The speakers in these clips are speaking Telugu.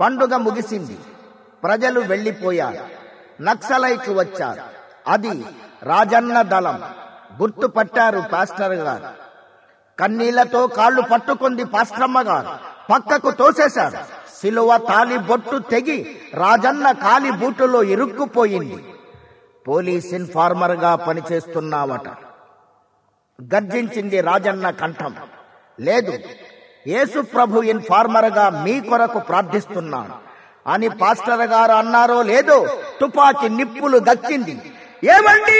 పండుగ ముగిసింది ప్రజలు వెళ్లిపోయారు నక్సలైట్లు వచ్చారు అది రాజన్న దళం గుర్తుపట్టారు పాస్టర్ గారు కన్నీళ్లతో కాళ్ళు పట్టుకుంది పాస్ట్రమ్మ గారు పక్కకు తోసేశారు సిలువ తాలి బొట్టు తెగి రాజన్న కాలి బూటులో ఇరుక్కుపోయింది పోలీస్ ఇన్ఫార్మర్ గా పనిచేస్తున్నావట గర్జించింది రాజన్న కంఠం లేదు యేసు ప్రభు ఇన్ఫార్మర్ గా మీ కొరకు ప్రార్థిస్తున్నాను అని పాస్టర్ గారు అన్నారో లేదో తుపాకీ నిప్పులు దక్కింది ఏమండి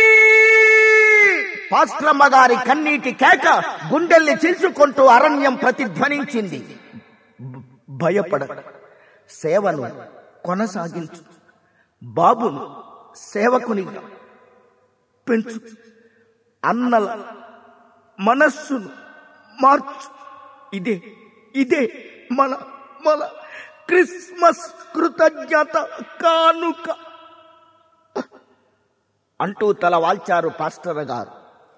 పాస్ట్రమ్మ గారి కన్నీటి కేక గుండెల్ని చీల్చుకుంటూ అరణ్యం ప్రతిధ్వనించింది భ- భయపడ సేవను కొనసాగించు బాబును సేవకునిగా పెంచు అన్నల మనస్సును మార్చు ఇదే ఇదే మన మన క్రిస్మస్ కృతజ్ఞత కానుక అంటూ తల వాల్చారు పాస్టర్ గారు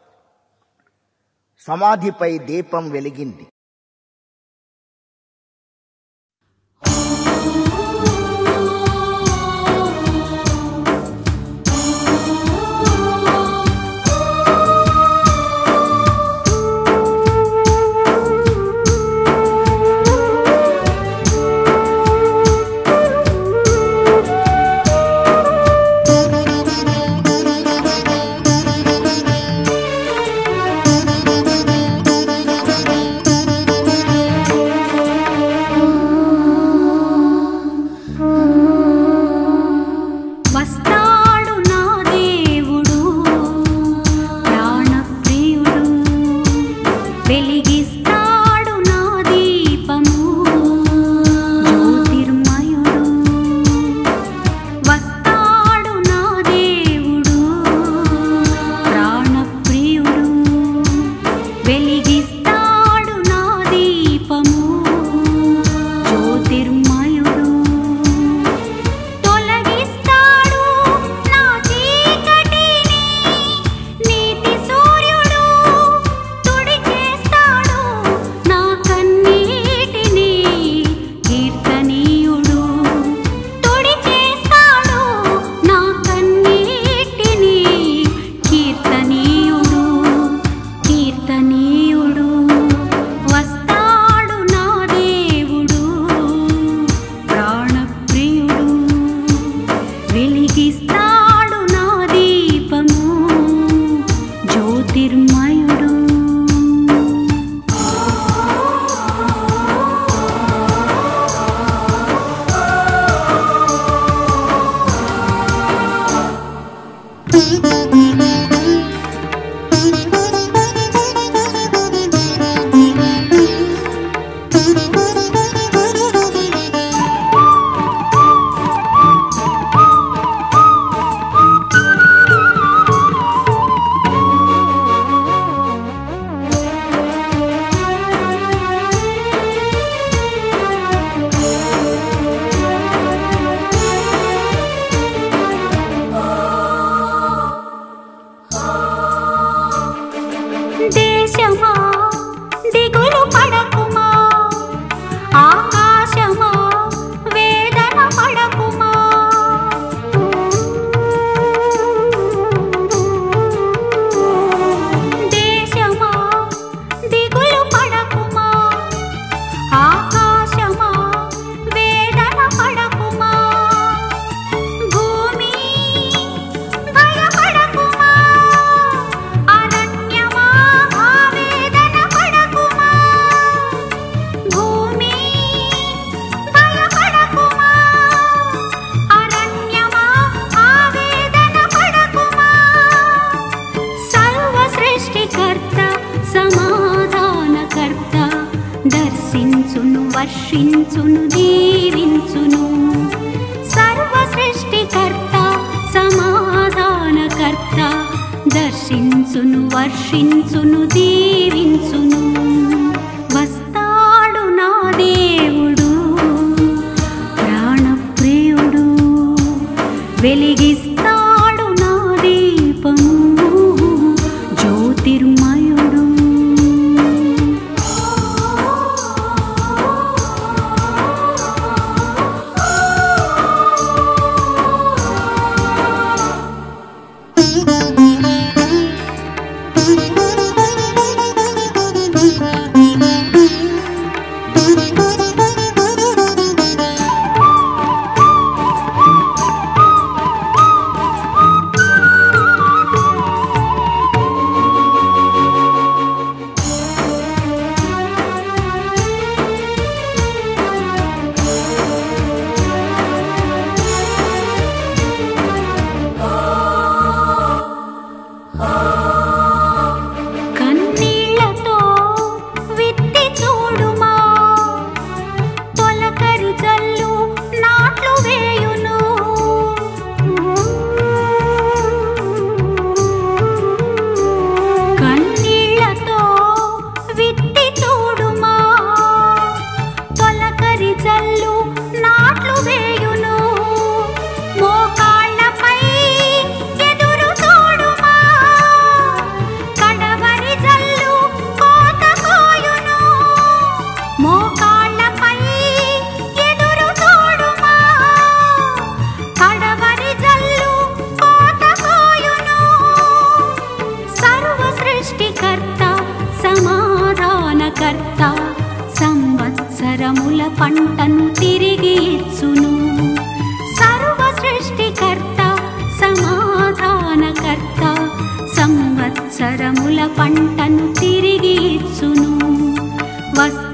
సమాధిపై దీపం వెలిగింది వస్తాడు నా దేవుడు ప్రాణప్రియుడు వెలిగిస్తాడు నా దీపము జ్యోతిర్మయుడు వస్తాడు నా దేవుడు ప్రాణప్రియుడు వెలిగిస్తాడు నా దీపము జ్యోతిర్మయుడు తొలగిస్తాడు నా చీకటిని నీతి సూర్యుడు తుడిచేస్తాడు నా కన్నీటిని కీర్తనీయుడు తుడిచేస్తాడు నా కన్నీటిని కీర్తనీయుడు కీర్తనీయుడు వస్తాడు నా దేవుడు ప్రాణప్రియుడు వెలిగిస్తాడు నా దీపము జ్యోతిర్మయుడు దేశమా దిగులు పడకుమా ఆకాశమా వేదన పడకుమా దేశమా దిగులు పడకుమా ఆకాశమా వేదన పడకుమా భూమి భయపడకుమా అరణ్యమా ఆవేదన పడకుమా భూమి భయపడకుమా అరణ్యమా ఆవేదన పడకుమా సర్వ సృష్టికర్త సమాధానకర్త దర్శించును వర్షించును దీవించును సర్వ సృష్టికర్త సమాధానకర్త దర్శించును వర్షించును దీవించును వస్తాడు నా దేవుడు ప్రాణప్రియుడు వెలిగిస్తాడు నా దీపము జ్యోతిర్మయుడు పంటను తిరిగి ఇచ్చును సర్వ సృష్టికర్త సమాధానకర్త సంవత్సరముల పంటను తిరిగి ఇచ్చును వస్త్ర